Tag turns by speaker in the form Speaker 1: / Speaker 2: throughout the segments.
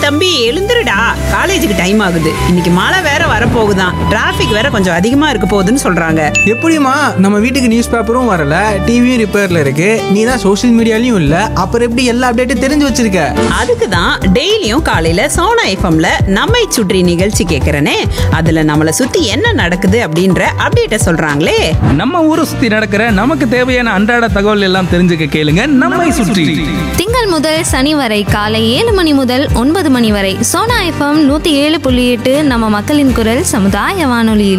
Speaker 1: தம்பி எழுந்துருடா காலேஜுக்கு டைம் ஆகுது இன்னைக்கு மழை வேற வரப்போகுதான் டிராஃபிக் வேற கொஞ்சம் அதிகமா இருக்க போகுதுன்னு சொல்றாங்க
Speaker 2: எப்படிம்மா நம்ம வீட்டுக்கு நியூஸ் பேப்பரும் வரல டிவியும் ரிப்பேர்ல இருக்கு நீ தான் சோஷியல் மீடியாலையும் இல்ல அப்புறம் எப்படி எல்லா அப்டேட்டும் தெரிஞ்சு வச்சிருக்க
Speaker 1: அதுக்கு தான் டெய்லியும் காலையில சோனா எஃப்எம்ல நம்மை சுற்றி நிகழ்ச்சி கேட்கறனே அதுல நம்மள சுத்தி என்ன நடக்குது அப்படின்ற அப்டேட்ட சொல்றாங்களே
Speaker 3: நம்ம ஊரை சுத்தி நடக்கிற நமக்கு தேவையான அன்றாட தகவல் எல்லாம் தெரிஞ்சுக்க கேளுங்க நம்மை சுற்றி
Speaker 4: திங்கள் முதல் சனி வரை காலை ஏழு மணி முதல் ஒன்பது மணி வரை சோனா எஃப்எம் நூத்தி ஏழு புள்ளி எட்டு நம்ம மக்களின் குரல் சமுதாய வானொலியில்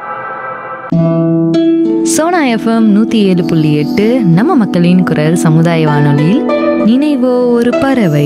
Speaker 5: சோனா எஃப்எம் நூற்றி ஏழு புள்ளி எட்டு நம்ம மக்களின் குரல் சமுதாய வானொலியில் நினைவோ ஒரு பறவை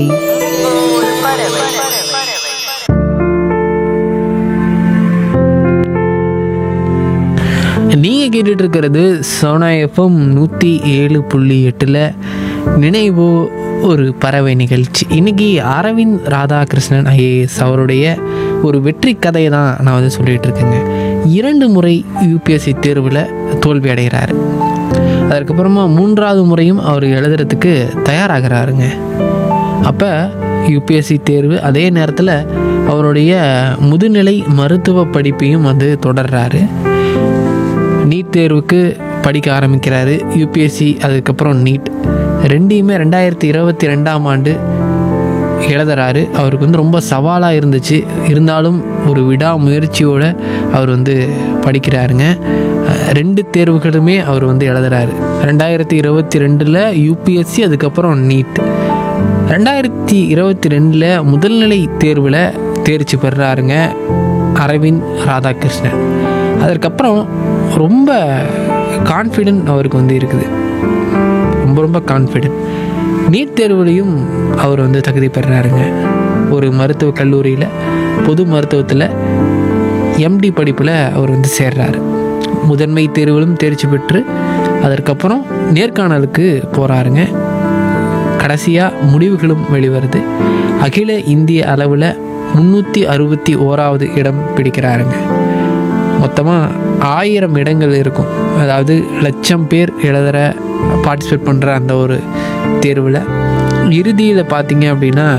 Speaker 6: நீங்கள் கேட்டுட்டு இருக்கிறது சோனா எஃப்எம் நூற்றி ஏழு புள்ளி எட்டில் நினைவோ ஒரு பறவை நிகழ்ச்சி இன்னைக்கு அரவிந்த் ராதாகிருஷ்ணன் ஐஏஎஸ் அவருடைய ஒரு வெற்றி கதையை தான் நான் வந்து சொல்லிகிட்டு இருக்கேங்க இரண்டு முறை யூபிஎஸ்சி தேர்வில் தோல்வி அடைகிறாரு அதுக்கப்புறமா மூன்றாவது முறையும் அவர் எழுதுறதுக்கு தயாராகிறாருங்க அப்போ யூபிஎஸ்சி தேர்வு அதே நேரத்தில் அவருடைய முதுநிலை மருத்துவ படிப்பையும் வந்து தொடர்றாரு நீட் தேர்வுக்கு படிக்க ஆரம்பிக்கிறாரு யூபிஎஸ்சி அதுக்கப்புறம் நீட் ரெண்டையுமே ரெண்டாயிரத்தி இருபத்தி ரெண்டாம் ஆண்டு எழுதுறாரு அவருக்கு வந்து ரொம்ப சவாலாக இருந்துச்சு இருந்தாலும் ஒரு விடாமுயற்சியோட அவர் வந்து படிக்கிறாருங்க அஹ் ரெண்டு தேர்வுகளுமே அவர் வந்து எழுதுறாரு ரெண்டாயிரத்தி இருபத்தி ரெண்டில் யூபிஎஸ்சி அதுக்கப்புறம் நீட் ரெண்டாயிரத்தி இருபத்தி ரெண்டில் முதல்நிலை தேர்வில் தேர்ச்சி பெறுறாருங்க அரவிந்த் ராதாகிருஷ்ணன் அதற்கப்புறம் ரொம்ப கான்ஃபிடென்ட் அவருக்கு வந்து இருக்குது ரொம்ப ரொம்ப கான்ஃபிடென்ட் நீட் தேர்வுலையும் அவர் வந்து தகுதி பெறுறாருங்க ஒரு மருத்துவக் கல்லூரியில் பொது மருத்துவத்தில் எம்டி படிப்பில் அவர் வந்து சேர்றாரு முதன்மை தேர்விலும் தேர்ச்சி பெற்று அதற்கப்புறம் நேர்காணலுக்கு போகிறாருங்க கடைசியாக முடிவுகளும் வெளிவருது அகில இந்திய அளவில் முந்நூற்றி அறுபத்தி ஓராவது இடம் பிடிக்கிறாருங்க மொத்தமாக ஆயிரம் இடங்கள் இருக்கும் அதாவது லட்சம் பேர் எழுதுகிற பார்ட்டிசிபேட் பண்ணுற அந்த ஒரு தேர்வில் இறுதியில் பார்த்தீங்க அப்படின்னா